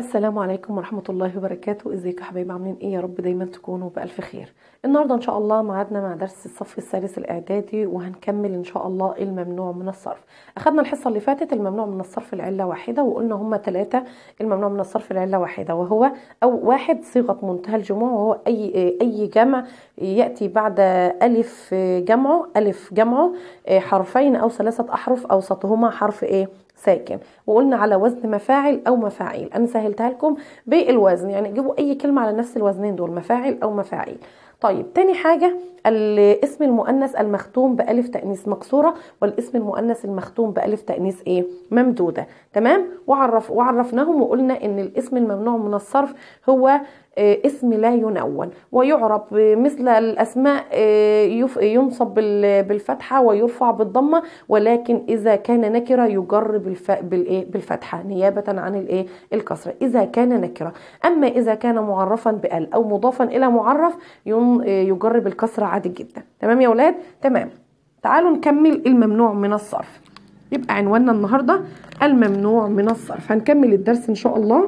السلام عليكم ورحمة الله وبركاته ازيكم يا حبايبي عاملين ايه يا رب دايما تكونوا بألف خير النهاردة ان شاء الله ميعادنا مع درس الصف الثالث الاعدادي وهنكمل ان شاء الله الممنوع من الصرف اخدنا الحصة اللي فاتت الممنوع من الصرف العلة واحدة وقلنا هما ثلاثة الممنوع من الصرف العلة واحدة وهو او واحد صيغة منتهى الجموع وهو اي اي جمع يأتي بعد الف جمعه الف جمعه حرفين او ثلاثة احرف اوسطهما حرف ايه ساكن وقلنا على وزن مفاعل او مفاعيل انا سهلتها لكم بالوزن يعني جيبوا اي كلمه على نفس الوزنين دول مفاعل او مفاعيل طيب تاني حاجه الاسم المؤنث المختوم بالف تانيث مكسوره والاسم المؤنث المختوم بالف تانيث ايه ممدوده تمام وعرف وعرفناهم وقلنا ان الاسم الممنوع من الصرف هو اسم لا ينون ويعرب مثل الاسماء ينصب بالفتحه ويرفع بالضمه ولكن اذا كان نكره يجر بالايه بالفتحه نيابه عن الايه الكسره اذا كان نكره اما اذا كان معرفا بال او مضافا الى معرف يجر بالكسره عادي جدا تمام يا ولاد تمام تعالوا نكمل الممنوع من الصرف يبقى عنواننا النهارده الممنوع من الصرف هنكمل الدرس ان شاء الله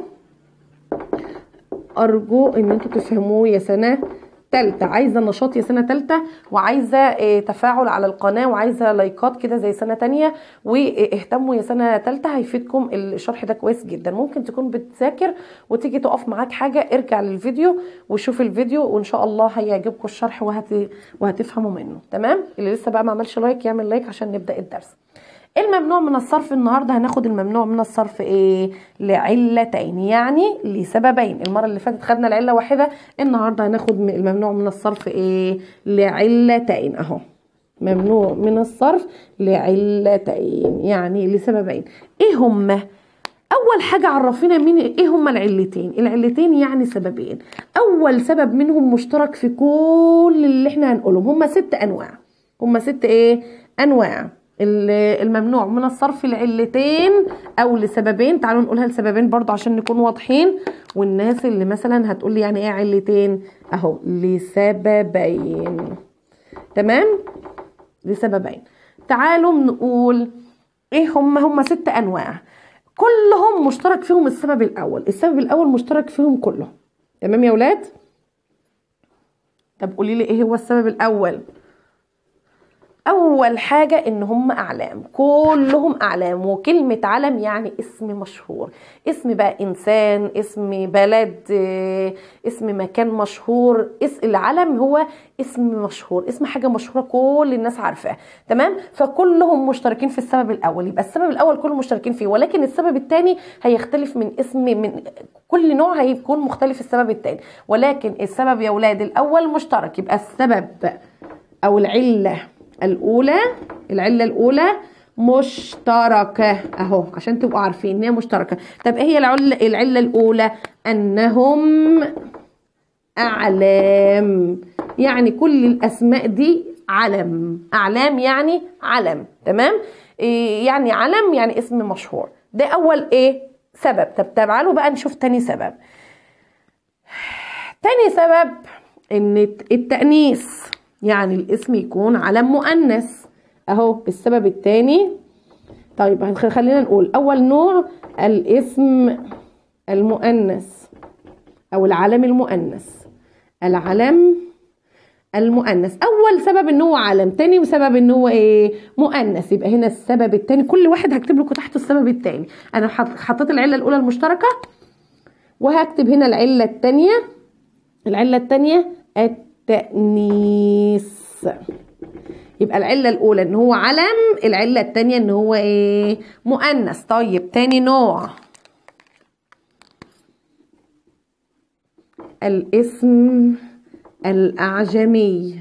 ارجو ان انتوا تفهموه يا سنه تالتة عايزه نشاط يا سنه تالتة وعايزه اه تفاعل على القناه وعايزه لايكات كده زي سنه تانية واهتموا يا سنه تالتة هيفيدكم الشرح ده كويس جدا ممكن تكون بتذاكر وتيجي تقف معاك حاجه ارجع للفيديو وشوف الفيديو وان شاء الله هيعجبكم الشرح وهت... وهتفهموا منه تمام اللي لسه بقى ما عملش لايك يعمل لايك عشان نبدا الدرس الممنوع من الصرف النهارده هناخد الممنوع من الصرف ايه لعلتين يعني لسببين المره اللي فاتت خدنا العله واحده النهارده هناخد الممنوع من الصرف ايه لعلتين اهو ممنوع من الصرف لعلتين يعني لسببين ايه هما اول حاجه عرفينا مين ايه هما العلتين العلتين يعني سببين اول سبب منهم مشترك في كل اللي احنا هنقولهم هما ست انواع هما ست ايه انواع الممنوع من الصرف لعلتين او لسببين تعالوا نقولها لسببين برضو عشان نكون واضحين والناس اللي مثلا هتقول لي يعني ايه علتين اهو لسببين تمام لسببين تعالوا نقول ايه هم هم ست انواع كلهم مشترك فيهم السبب الاول السبب الاول مشترك فيهم كلهم تمام يا ولاد طب قولي لي ايه هو السبب الاول اول حاجه ان هم اعلام كلهم اعلام وكلمه علم يعني اسم مشهور اسم بقى انسان اسم بلد اسم مكان مشهور اسم العلم هو اسم مشهور اسم حاجه مشهوره كل الناس عارفاه تمام فكلهم مشتركين في السبب الاول يبقى السبب الاول كلهم مشتركين فيه ولكن السبب الثاني هيختلف من اسم من كل نوع هيكون مختلف السبب الثاني ولكن السبب يا ولاد الاول مشترك يبقى السبب او العله الاولى العله الاولى مشتركه اهو عشان تبقوا عارفين ان هي مشتركه طب ايه هي العله العله الاولى انهم اعلام يعني كل الاسماء دي علم اعلام يعني علم تمام إيه يعني علم يعني اسم مشهور ده اول ايه سبب طب تعالوا بقى نشوف تاني سبب تاني سبب ان التانيث يعني الاسم يكون علم مؤنث اهو السبب الثاني طيب خلينا نقول اول نوع الاسم المؤنث او العلم المؤنث العلم المؤنث اول سبب ان هو علم تاني سبب ان هو ايه مؤنث يبقى هنا السبب الثاني كل واحد هكتب لكم تحت السبب الثاني انا حطيت العله الاولى المشتركه وهكتب هنا العله الثانيه العله الثانيه التأنيث يبقى العلة الأولى إن هو علم العلة التانية إن هو إيه مؤنث طيب تاني نوع الاسم الأعجمي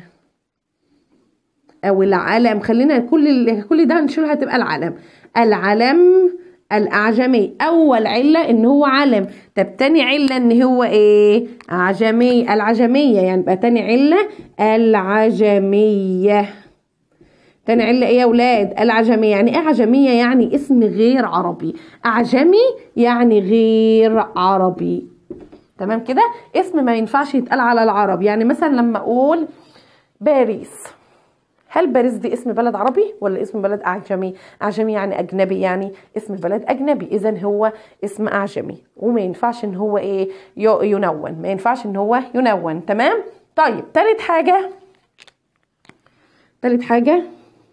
أو العلم خلينا كل كل ده هنشيله هتبقى العلم العلم الأعجمي أول علة إن هو علم طب تاني علة إن هو إيه أعجمي العجمية يعني بقى تاني علة العجمية تاني علة إيه يا ولاد العجمية يعني إيه عجمية يعني اسم غير عربي أعجمي يعني غير عربي تمام كده اسم ما ينفعش يتقال على العرب يعني مثلا لما أقول باريس هل باريس دي اسم بلد عربي ولا اسم بلد اعجمي اعجمي يعني اجنبي يعني اسم بلد اجنبي اذا هو اسم اعجمي وما ينفعش ان هو ايه ي- ينون ما ينفعش ان هو ينون تمام طيب تالت حاجه تالت حاجه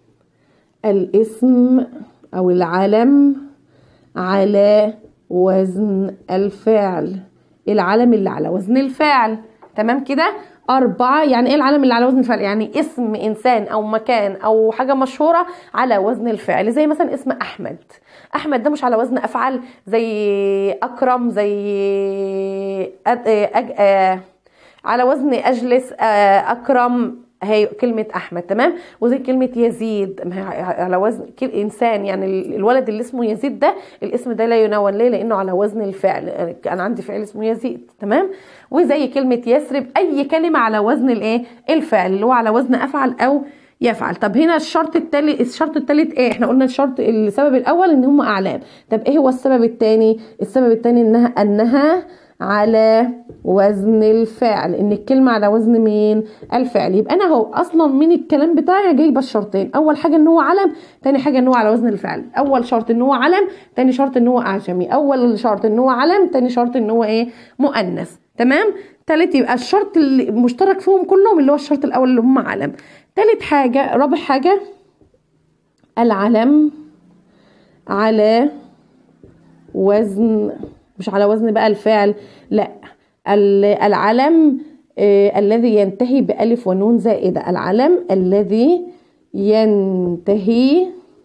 الاسم او العلم على وزن الفعل العلم اللي على وزن الفعل تمام كده أربعة يعني إيه العلم اللي على وزن الفعل؟ يعني اسم إنسان أو مكان أو حاجة مشهورة على وزن الفعل زي مثلا اسم أحمد أحمد ده مش على وزن أفعال زي أكرم زي أد... أج... آه، على وزن أجلس آه، أكرم هي كلمة أحمد تمام وزي كلمة يزيد ما هي على وزن كل إنسان يعني ال- الولد اللي اسمه يزيد ده الاسم ده لا ينون ليه لأنه على وزن الفعل أنا عندي فعل اسمه يزيد تمام وزي كلمة يثرب أي كلمة على وزن الإيه الفعل اللي هو على وزن أفعل أو يفعل طب هنا الشرط التالت الشرط التالت ايه احنا قلنا الشرط السبب الاول ان هم اعلام طب ايه هو السبب التاني السبب التاني انها انها على وزن الفعل ان الكلمه على وزن مين الفعل يبقى انا اهو اصلا من الكلام بتاعي جايبه الشرطين اول حاجه ان هو علم تاني حاجه ان هو على وزن الفعل اول شرط ان هو علم تاني شرط ان هو اعجمي اول شرط ان هو علم تاني شرط ان هو ايه مؤنث تمام تالت يبقى الشرط اللي مشترك فيهم كلهم اللي هو الشرط الاول اللي هم علم تالت حاجه رابع حاجه العلم على وزن مش على وزن بقى الفعل لا ال- العلم آه الذي ينتهي بألف ونون زائدة العلم الذي ينتهي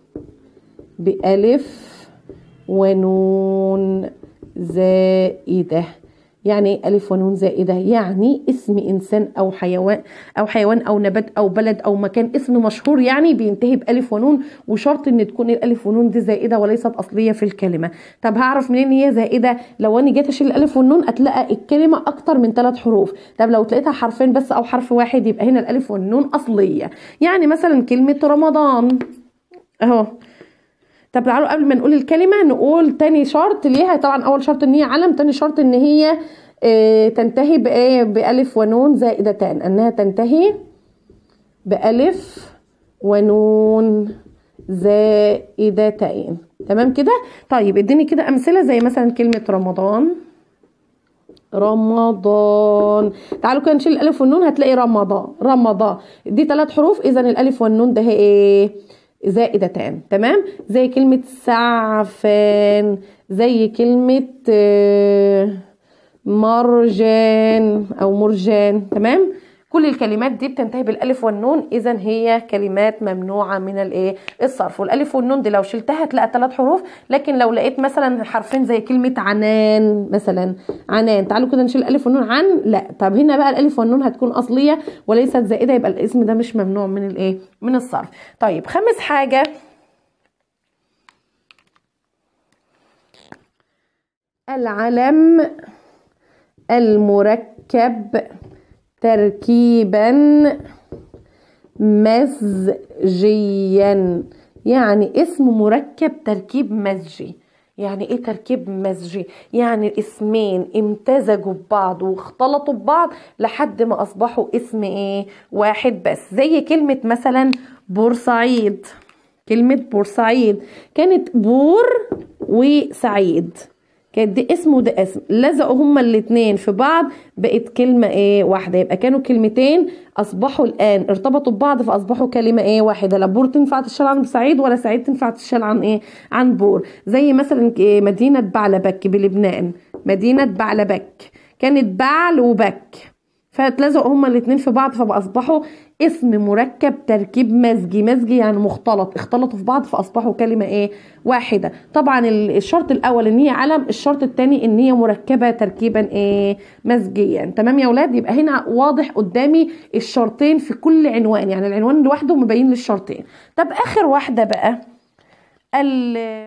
بألف ونون زائدة يعني إيه ألف ونون زائدة يعني اسم إنسان أو حيوان أو حيوان أو نبات أو بلد أو مكان اسم مشهور يعني بينتهي بألف ونون وشرط إن تكون الألف ونون دي زائدة وليست أصلية في الكلمة طب هعرف منين هي زائدة لو أنا جيت أشيل الألف والنون أتلاقى الكلمة أكتر من ثلاث حروف طب لو تلاقيتها حرفين بس أو حرف واحد يبقى هنا الألف والنون أصلية يعني مثلا كلمة رمضان أهو طب تعالوا قبل ما نقول الكلمة نقول تاني شرط ليها طبعا أول شرط إن هي علم تاني شرط إن هي آه، تنتهي بإيه بألف ونون زائدتان أنها تنتهي بألف ونون زائدتين تمام كده طيب اديني كده أمثلة زي مثلا كلمة رمضان رمضان تعالوا كده نشيل الالف والنون هتلاقي رمضان رمضان دي ثلاث حروف اذا الالف والنون ده هي ايه زائدتان تمام زي كلمة سعفان زي كلمة آه، مرجان او مرجان تمام كل الكلمات دي بتنتهي بالالف والنون اذا هي كلمات ممنوعه من الايه الصرف والالف والنون دي لو شلتها هتلاقي ثلاث حروف لكن لو لقيت مثلا حرفين زي كلمه عنان مثلا عنان تعالوا كده نشيل الالف والنون عن لا طب هنا بقى الالف والنون هتكون اصليه وليست زائده يبقى الاسم ده مش ممنوع من الايه من الصرف طيب خامس حاجه العلم المركب تركيبا مزجيا يعني اسم مركب تركيب مزجي يعني ايه تركيب مزجي يعني اسمين امتزجوا ببعض واختلطوا ببعض لحد ما اصبحوا اسم ايه واحد بس زي كلمة مثلا بورسعيد كلمة بورسعيد كانت بور وسعيد كانت دي اسم وده اسم لزقوا هما الاتنين في بعض بقت كلمة ايه واحدة يبقى كانوا كلمتين اصبحوا الان ارتبطوا ببعض فاصبحوا كلمة ايه واحدة لا بور تنفع تشال عن سعيد ولا سعيد تنفع تشال عن ايه عن بور زي مثلا إيه مدينة بعلبك بلبنان مدينة بعلبك كانت بعل وبك فاتلزقوا هما الاتنين في بعض فاصبحوا اسم مركب تركيب مزجي مزجي يعني مختلط اختلطوا في بعض فاصبحوا كلمه ايه واحده طبعا الشرط الاول ان هي علم الشرط الثاني ان هي مركبه تركيبا ايه مزجيا تمام يا اولاد يبقى هنا واضح قدامي الشرطين في كل عنوان يعني العنوان لوحده مبين للشرطين طب اخر واحده بقى ال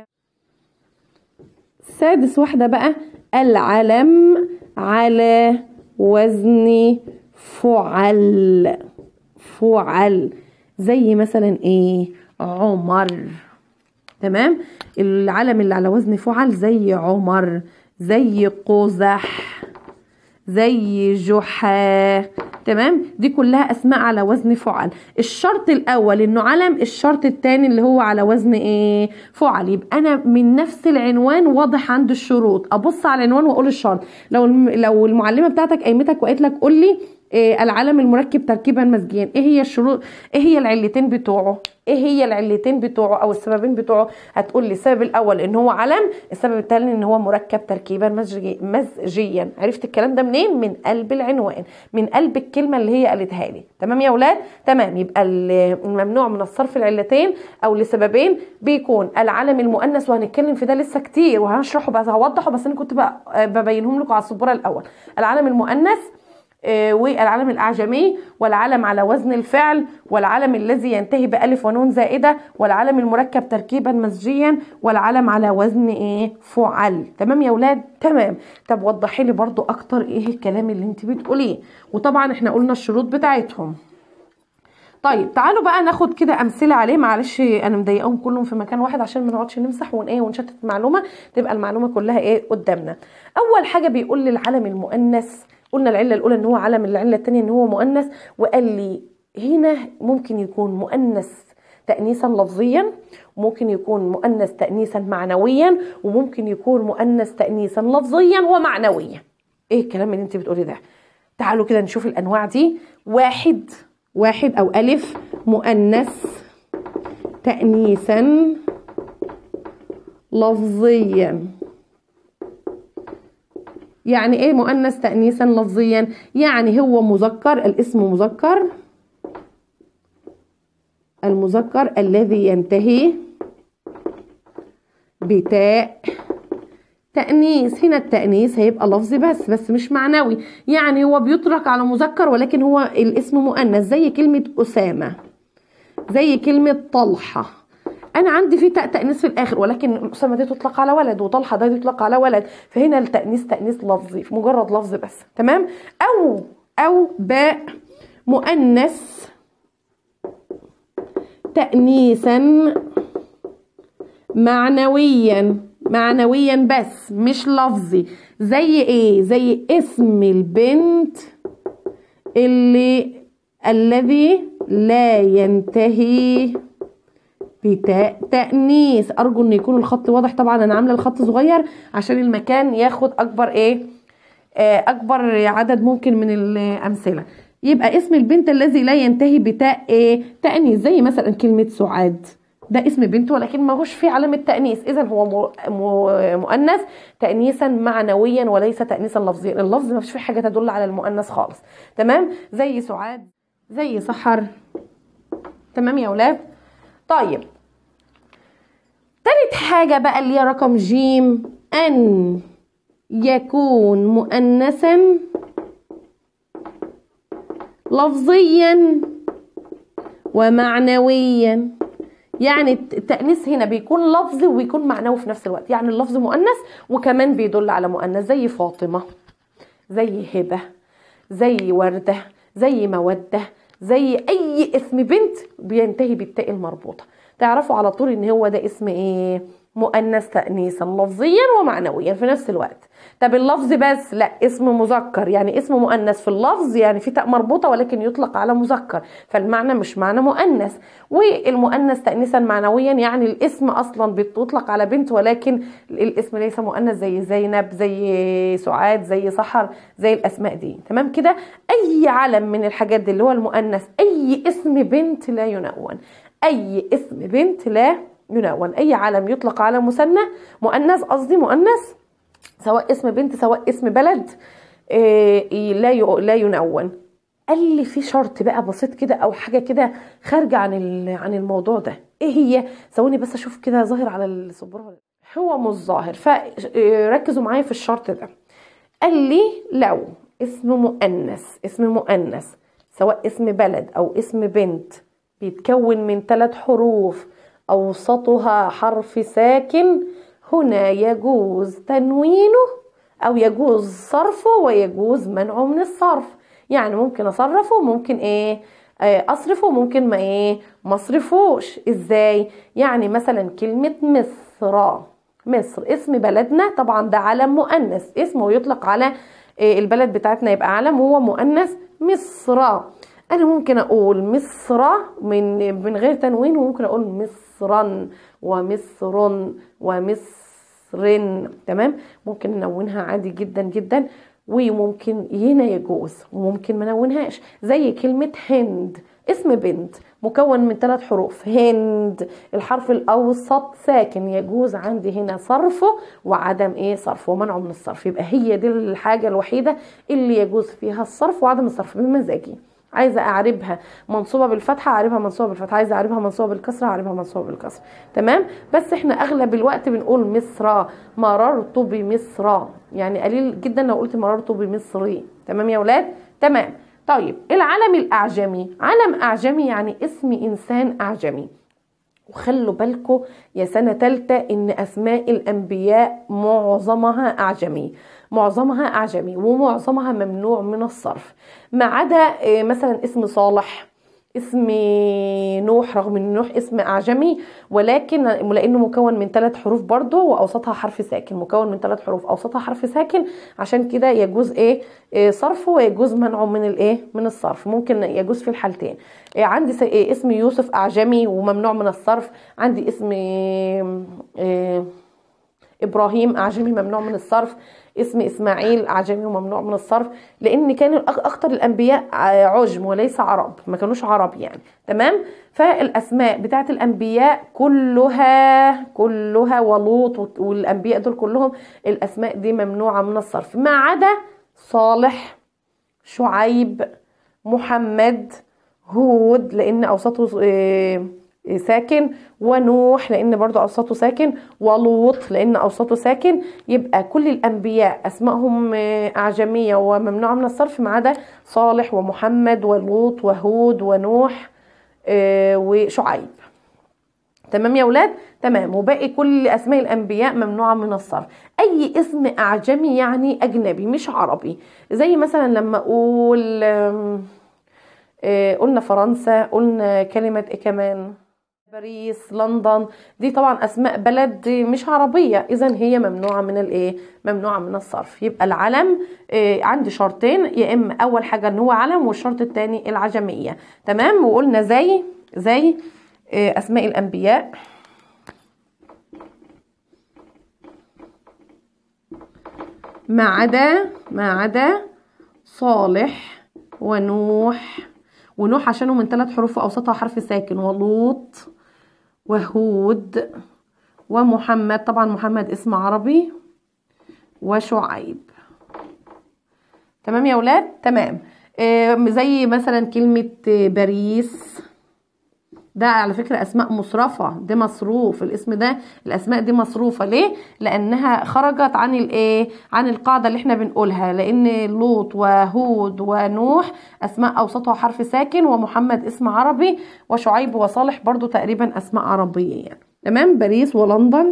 سادس واحده بقى العلم على وزن فعل فعل زي مثلا ايه عمر تمام العلم اللي على وزن فعل زي عمر زي قزح زي جحا تمام دي كلها اسماء على وزن فعل الشرط الاول انه علم الشرط الثاني اللي هو على وزن ايه فعل يبقى انا من نفس العنوان واضح عند الشروط ابص على العنوان واقول الشرط لو الم- لو المعلمه بتاعتك قيمتك وقالت لك قول لي إيه العلم المركب تركيبا مزجيا ايه هي الشروط ايه هي العلتين بتوعه ايه هي العلتين بتوعه او السببين بتوعه هتقول لي السبب الاول ان هو علم السبب الثاني ان هو مركب تركيبا مزجي- مزجيا عرفت الكلام ده منين من قلب العنوان من قلب الكلمه اللي هي قالتها لي تمام يا اولاد تمام يبقى ال- الممنوع من الصرف العلتين او لسببين بيكون العلم المؤنث وهنتكلم في ده لسه كتير وهشرحه بس هوضحه بس انا كنت بقى- ببينهم لكم على السبوره الاول العلم المؤنث آه، والعلم الأعجمي والعلم على وزن الفعل والعلم الذي ينتهي بألف ونون زائدة والعلم المركب تركيبا مزجيا والعلم على وزن ايه فعل تمام يا ولاد تمام طب وضحي لي برضو اكتر ايه الكلام اللي انت بتقوليه وطبعا احنا قلنا الشروط بتاعتهم طيب تعالوا بقى ناخد كده امثله عليه معلش انا مضايقاهم كلهم في مكان واحد عشان ما نقعدش نمسح ون ايه ونشتت المعلومه تبقى المعلومه كلها ايه قدامنا اول حاجه بيقول لي العلم المؤنث قلنا العله الاولى ان هو علم العله الثانيه ان هو مؤنث وقال لي هنا ممكن يكون مؤنث تأنيثا لفظيا وممكن يكون مؤنث تأنيثا معنويا وممكن يكون مؤنث تأنيثا لفظيا ومعنويا ايه الكلام اللي انت بتقولي ده تعالوا كده نشوف الانواع دي واحد واحد او الف مؤنث تأنيثا لفظيا يعني ايه مؤنث تأنيثا لفظيا يعني هو مذكر الاسم مذكر المذكر الذي ينتهي بتاء تأنيث هنا التأنيث هيبقى لفظي بس بس مش معنوي يعني هو بيطلق على مذكر ولكن هو الاسم مؤنث زي كلمة أسامة زي كلمة طلحة أنا عندي في تاء تأنيث في الآخر ولكن أسامة دي تطلق على ولد وطلحة ده تطلق على ولد فهنا التأنيث تأنيث لفظي مجرد لفظ بس تمام أو أو باء مؤنث تأنيثا معنويا معنويا بس مش لفظي زي ايه زي اسم البنت اللي الذي لا ينتهي بتاء تأنيث أرجو إن يكون الخط واضح طبعا أنا عاملة الخط صغير عشان المكان ياخد أكبر إيه آه، أكبر عدد ممكن من الأمثلة يبقى اسم البنت الذي لا ينتهي بتاء إيه تأنيث زي مثلا كلمة سعاد ده اسم بنت ولكن ما هوش فيه علامة تأنيث إذا هو م- م- مؤنث تأنيثا معنويا وليس تأنيثا لفظيا اللفظ ما فيش فيه حاجة تدل على المؤنث خالص تمام زي سعاد زي سحر تمام يا ولاد طيب تالت حاجة بقى اللي هي رقم جيم أن يكون مؤنثا لفظيا ومعنويا يعني التأنيث هنا بيكون لفظي وبيكون معنوي في نفس الوقت يعني اللفظ مؤنث وكمان بيدل على مؤنث زي فاطمة زي هبة زي وردة زي مودة زي أي اسم بنت بينتهي بالتاء المربوطة تعرفوا على طول ان هو ده اسم ايه مؤنث تأنيثا لفظيا ومعنويا في نفس الوقت طب اللفظ بس لا اسم مذكر يعني اسم مؤنث في اللفظ يعني في تاء مربوطه ولكن يطلق على مذكر فالمعنى مش معنى مؤنث والمؤنث تأنيثا معنويا يعني الاسم اصلا بيطلق على بنت ولكن الاسم ليس مؤنث زي زينب زي سعاد زي سحر زي الاسماء دي تمام كده اي علم من الحاجات دي اللي هو المؤنث اي اسم بنت لا ينون اي اسم بنت لا ينون اي علم يطلق على مثنى مؤنث قصدي مؤنث سواء اسم بنت سواء اسم بلد إيه لا ي- لا ينون قال لي في شرط بقى بسيط كده او حاجه كده خارجه عن ال- عن الموضوع ده ايه هي ثواني بس اشوف كده ظاهر على السبوره ولا لأ. هو مش ظاهر فركزوا معايا في الشرط ده قال لي لو اسم مؤنث اسم مؤنث سواء اسم بلد او اسم بنت بيتكون من ثلاث حروف اوسطها حرف ساكن هنا يجوز تنوينه او يجوز صرفه ويجوز منعه من الصرف يعني ممكن اصرفه وممكن ايه آه، اصرفه وممكن ما ايه ما اصرفوش ازاي يعني مثلا كلمة مصر مصر اسم بلدنا طبعا ده علم مؤنث اسمه يطلق على إيه البلد بتاعتنا يبقى علم وهو مؤنث مصر انا ممكن اقول مصر من من غير تنوين وممكن اقول مصرا ومصر ومصر تمام ممكن ننونها عادي جدا جدا وممكن هنا يجوز وممكن ما نونهاش زي كلمة هند اسم بنت مكون من ثلاث حروف هند الحرف الاوسط ساكن يجوز عندي هنا صرفه وعدم ايه صرفه ومنعه من الصرف يبقى هي دي الحاجه الوحيده اللي يجوز فيها الصرف وعدم الصرف بمزاجي عايزه اعربها منصوبه بالفتحه اعربها منصوبه بالفتحه عايزه اعربها منصوبه بالكسره اعربها منصوبه بالكسره تمام بس احنا اغلب الوقت بنقول مصر مررت بمصر يعني قليل جدا لو قلت مررت بمصري تمام يا ولاد تمام طيب العلم الاعجمي علم اعجمي يعني اسم انسان اعجمي وخلوا بالكم يا سنة تالتة ان اسماء الانبياء معظمها اعجمي معظمها اعجمي ومعظمها ممنوع من الصرف ما عدا مثلا اسم صالح اسم نوح رغم ان نوح اسم اعجمي ولكن لانه مكون من ثلاث حروف برضه واوسطها حرف ساكن مكون من ثلاث حروف اوسطها حرف ساكن عشان كده يجوز ايه, إيه صرفه ويجوز منعه من الايه من الصرف ممكن يجوز في الحالتين إيه عندي إيه اسم يوسف اعجمي وممنوع من الصرف عندي اسم إيه ابراهيم اعجمي ممنوع من الصرف اسم اسماعيل اعجمي وممنوع من الصرف لان كان اكتر الانبياء عجم وليس عرب ما كانوش عرب يعني تمام فالاسماء بتاعت الانبياء كلها كلها ولوط والانبياء دول كلهم الاسماء دي ممنوعه من الصرف ما عدا صالح شعيب محمد هود لان اوسطه إيه ساكن ونوح لان برضو اوسطه ساكن ولوط لان اوسطه ساكن يبقى كل الانبياء اسمائهم اعجميه وممنوعه من الصرف ما عدا صالح ومحمد ولوط وهود ونوح وشعيب تمام يا ولاد تمام وباقي كل اسماء الانبياء ممنوعه من الصرف اي اسم اعجمي يعني اجنبي مش عربي زي مثلا لما اقول قلنا فرنسا قلنا كلمه ايه كمان باريس لندن دي طبعا اسماء بلد مش عربيه اذا هي ممنوعه من الايه ممنوعه من الصرف يبقى العلم إيه عندي شرطين يا اما اول حاجه ان هو علم والشرط الثاني العجميه تمام وقلنا زي زي إيه اسماء الانبياء ما عدا ما عدا صالح ونوح ونوح عشانه من ثلاث حروف اوسطها حرف ساكن ولوط وهود ومحمد طبعا محمد اسم عربي وشعيب تمام يا ولاد تمام آه زي مثلا كلمة باريس ده على فكرة أسماء مصرفة ده مصروف الاسم ده الأسماء دي مصروفة ليه؟ لأنها خرجت عن الإيه؟ عن القاعدة اللي احنا بنقولها لأن لوط وهود ونوح أسماء أوسطها حرف ساكن ومحمد اسم عربي وشعيب وصالح برضو تقريبا أسماء عربية يعني تمام باريس ولندن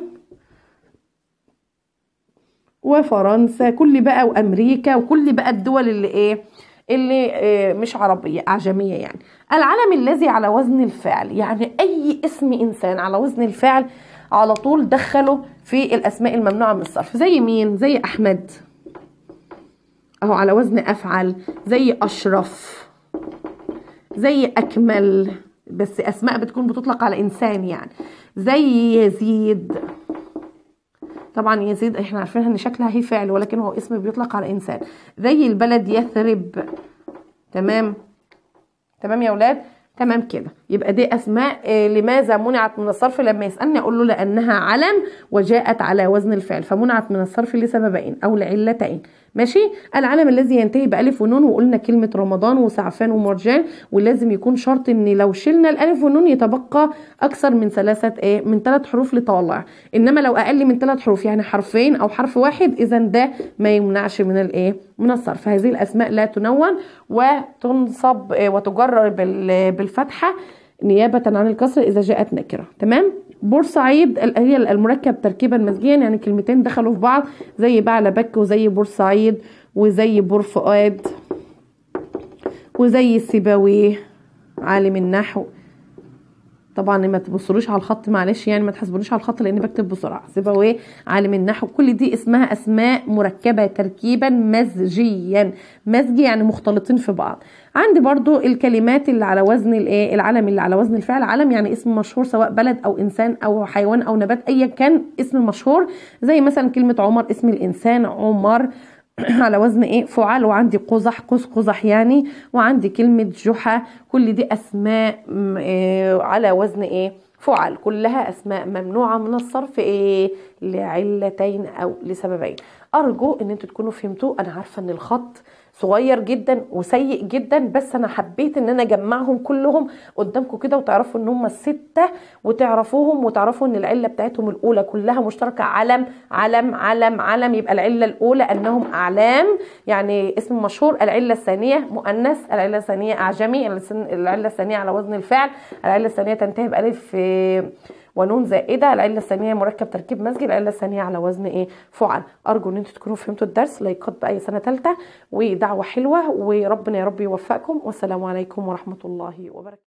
وفرنسا كل بقى وأمريكا وكل بقى الدول اللي إيه؟ اللي مش عربية أعجمية يعني العلم الذي على وزن الفعل يعني أي اسم إنسان على وزن الفعل على طول دخله في الأسماء الممنوعة من الصرف زي مين؟ زي أحمد أهو على وزن أفعل زي أشرف زي أكمل بس أسماء بتكون بتطلق على إنسان يعني زي يزيد طبعا يزيد احنا عارفينها ان شكلها هي فعل ولكن هو اسم بيطلق على انسان زي البلد يثرب تمام تمام يا ولاد تمام كده يبقى دي اسماء آه لماذا منعت من الصرف لما يسالني اقول له لانها علم وجاءت على وزن الفعل فمنعت من الصرف لسببين او لعلتين ماشي العلم الذي ينتهي بالف ونون وقلنا كلمه رمضان وسعفان ومرجان ولازم يكون شرط ان لو شلنا الالف والنون يتبقى اكثر من ثلاثه ايه من ثلاث حروف لطالع انما لو اقل من ثلاث حروف يعني حرفين او حرف واحد اذا ده ما يمنعش من الايه من الصرف هذه الاسماء لا تنون وتنصب وتجرر بالفتحه نيابه عن الكسر اذا جاءت نكره تمام بورسعيد هي المركب تركيبا مزجيا يعني كلمتين دخلوا في بعض زي بعلبك وزي بورسعيد وزي بور فؤاد وزي سيبويه عالم النحو طبعا ما تبصلوش على الخط معلش يعني ما تحسبونيش على الخط لاني بكتب بسرعه سيبويه عالم النحو كل دي اسمها اسماء مركبه تركيبا مزجيا مزجي يعني مختلطين في بعض عندي برضو الكلمات اللي على وزن الايه العلم اللي على وزن الفعل علم يعني اسم مشهور سواء بلد او انسان او حيوان او نبات ايا كان اسم مشهور زي مثلا كلمه عمر اسم الانسان عمر على وزن ايه فعال وعندي قزح قوس قزح يعني وعندي كلمة جحا كل دي اسماء إيه على وزن ايه فعل كلها اسماء ممنوعة من الصرف ايه لعلتين او لسببين ارجو ان انتوا تكونوا فهمتوا انا عارفة ان الخط صغير جدا وسيء جدا بس انا حبيت ان انا اجمعهم كلهم قدامكم كده وتعرفوا ان هم سته وتعرفوهم وتعرفوا ان العله بتاعتهم الاولى كلها مشتركه علم علم علم علم يبقى العله الاولى انهم اعلام يعني اسم مشهور العله الثانيه مؤنث العله الثانيه اعجمي العله الثانيه على وزن الفعل العله الثانيه تنتهي بالف ونون زائده العله الثانيه مركب تركيب مزجي العله الثانيه على وزن ايه فعل ارجو ان انتوا تكونوا فهمتوا الدرس لايكات باي سنه ثالثه ودعوه حلوه وربنا يا رب يوفقكم والسلام عليكم ورحمه الله وبركاته